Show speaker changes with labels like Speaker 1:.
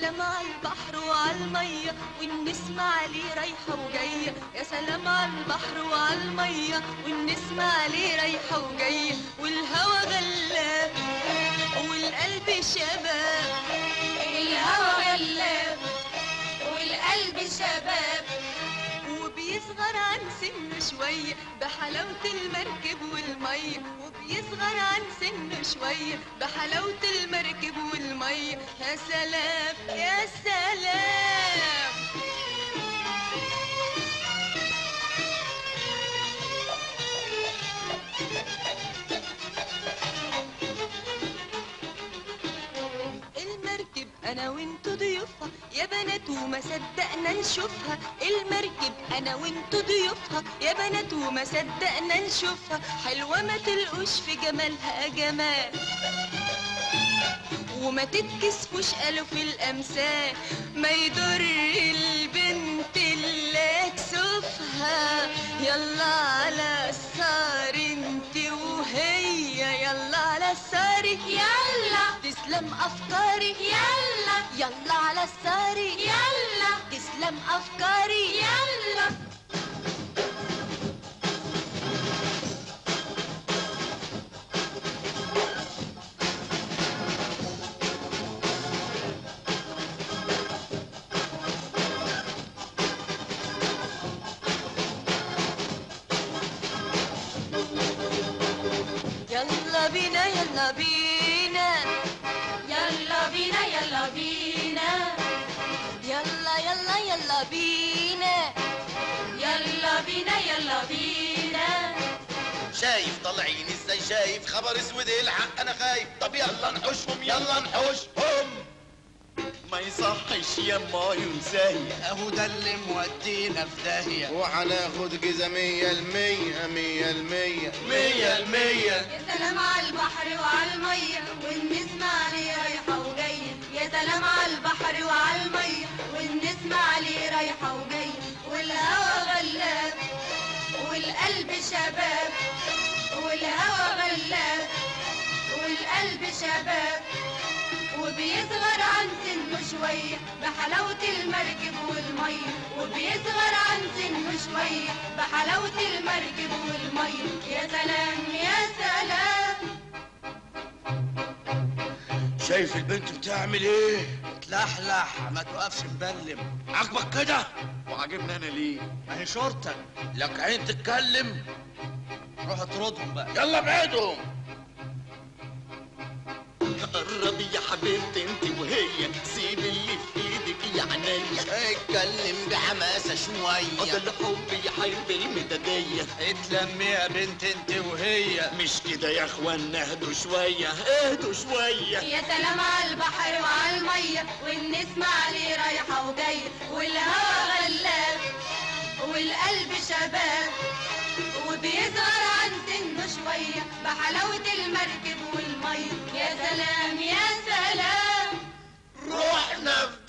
Speaker 1: سلام على البحر وعلى المية والنسمة عليه رايحة وجاية يا سلام على البحر وعلى المية والنسمة عليه رايحة وجاية والهوا غلاب والقلب شباب
Speaker 2: الهوى غلاب والقلب شباب
Speaker 1: وبيصغر عن سنه شوية بحلاوة المركب والمية وبيصغر عن سنه شوية بحلاوة المركب والمية يا سلام يا سلام المركب انا وانتو ضيوفها يا بنات وما صدقنا نشوفها المركب انا وانتو ضيوفها يا بنات وما صدقنا نشوفها حلوه ما تلقوش في جمالها جمال وما تتكسفوش قالوا في الامثال ما يضر البنت اللي كسوفها يلا على الصار انت وهي يلا على الصار
Speaker 2: يلا
Speaker 1: تسلم افكاري
Speaker 2: يلا
Speaker 1: يلا على الصار
Speaker 2: يلا
Speaker 1: تسلم افكاري
Speaker 2: يلا
Speaker 1: يلا بينا يلا بينا
Speaker 2: يلا بينا يلا بينا
Speaker 1: يلا يلا يلا بينا
Speaker 2: يلا بينا يلا بينا
Speaker 3: شايف طالعين ازاي شايف خبر اسود الحق انا خايف طب يلا نحوشهم يلا نحوشهم ما يصحش يا ما ينساهي
Speaker 4: اهو ده اللي مودينا في داهيه
Speaker 3: وهناخد جزا مية المية مية المية مية المية
Speaker 2: يا سلام على البحر وعلى المية والنسمة عليه رايحة وجاية يا سلام على البحر وعلى المية والنسمة عليه رايحة وجاية والهوى غلاب والقلب شباب والهوى غلاب والقلب شباب وبيصغر عن سنه شوية بحلاوة المركب والمية وبيصغر عن سنه شوية بحلاوة المركب والمية يا سلام يا سلام
Speaker 3: شايف البنت بتعمل ايه
Speaker 4: تلحلح ما توقفش مبلم
Speaker 3: عاجبك كده وعاجبني انا ليه
Speaker 4: ما هي شورتك
Speaker 3: لك عين تتكلم
Speaker 4: روح اطردهم بقى
Speaker 3: يلا ابعدهم
Speaker 5: قرب يا حبيبتي انت وهي سيب اللي في ايدك يا عينيا
Speaker 4: اتكلم بحماسه
Speaker 5: ده
Speaker 4: شويه
Speaker 5: الحب يا حبيبي المدادية
Speaker 4: اتلمي يا بنت انت وهي
Speaker 5: مش كده يا اخوانا اهدوا شوية اهدوا شوية
Speaker 2: يا سلام على البحر وعلى المية والنسمة عليه رايحة وجاية والهوى غلاب والقلب شباب وبيصغر عن سنه شوية بحلاوة المركب والمية يا سلام يا سلام
Speaker 3: روحنا في